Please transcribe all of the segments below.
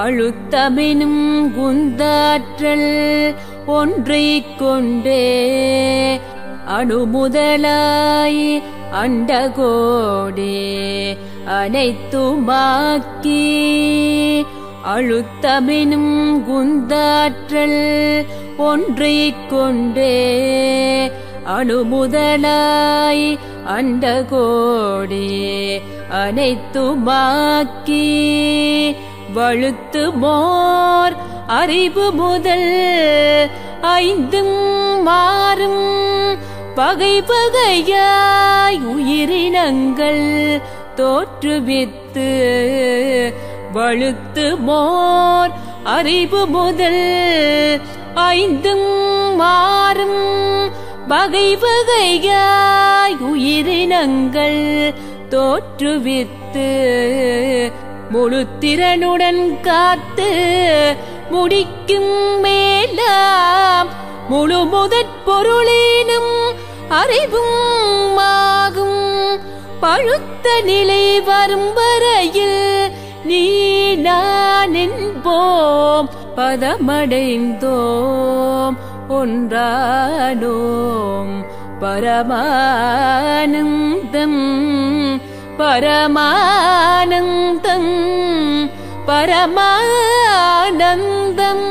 அழுத்தமெனும் குந்தாற்றல் ஒன்றைக் கொண்டே அணுமுதலாய் அண்டகோடே அனைத்துமாக்கி அழுத்தமெனும் குந்தாற்றல் ஒன்றைக் கொண்டே அணுமுதலாய் அண்டகோடே அனைத்துமாக்கி வழுத்து மோர் அறிவு முதல் ஐந்தும் மாறும் பகை பகையாய் உயிரினங்கள் தோற்றுவித்து வழுத்து மோர் அறிவு முதல் ஐந்தும் மாறும் பகை வகையாய் உயிரினங்கள் தோற்றுவித்து முழு திறனுடன் காத்து முடிக்கும் மேலாம் முழு முதற் பொருளினும் அறிவும் ஆகும் பழுத்த நிலை வரும் வரையில் நீ நான் என்போம் பதமடைந்தோம் ஒன்றானோம் பரமானந்தம் பரமானந்தம் பரமானந்தம்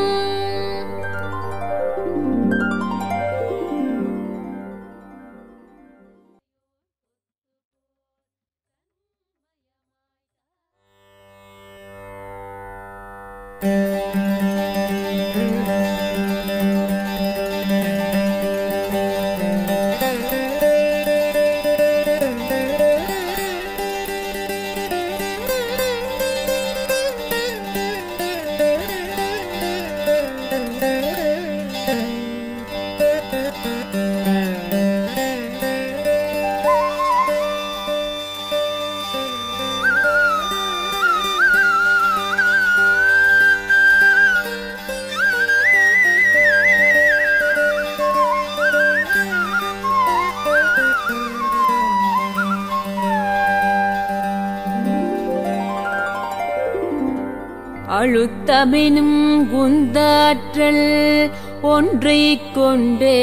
அழுத்தமெனும் குந்தாற்றல் ஒன்றைக் கொண்டே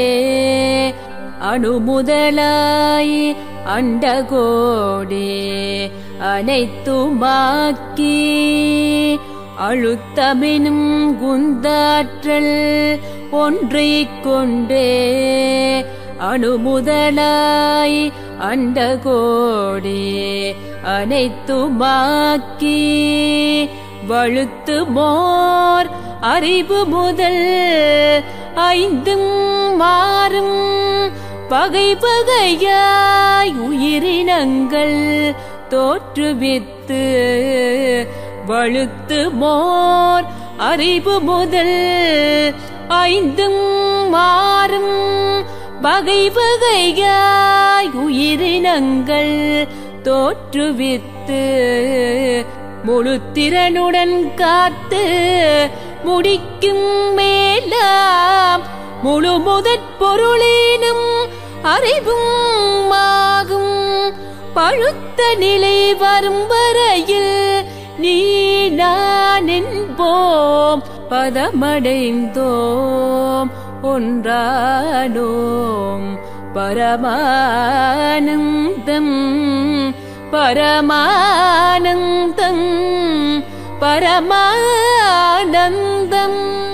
அணுமுதலாய் அண்டகோடே அனைத்துமாக்கி அழுத்தமெனும் குந்தாற்றல் ஒன்றைக் கொண்டே அணுமுதலாய் அண்டகோடே அனைத்துமாக்கி வழுத்து மோர் அறிவு முதல் ஐந்தும் மாறும் பகை பகையாய் உயிரினங்கள் தோற்றுவித்து வழுத்து மோர் அறிவு முதல் ஐந்தும் மாறும் பகை பகையாய் உயிரினங்கள் தோற்றுவித்து முழு திறனுடன் காத்து முடிக்கும் மேலாம் முழு முதற் பொருளினும் அறிவும் ஆகும் பழுத்த நிலை வரும் வரையில் நீ நான் என்போம் பதமடைந்தோம் ஒன்றானோம் பரமானந்தம் பரமானந்தம் பரமானந்தம்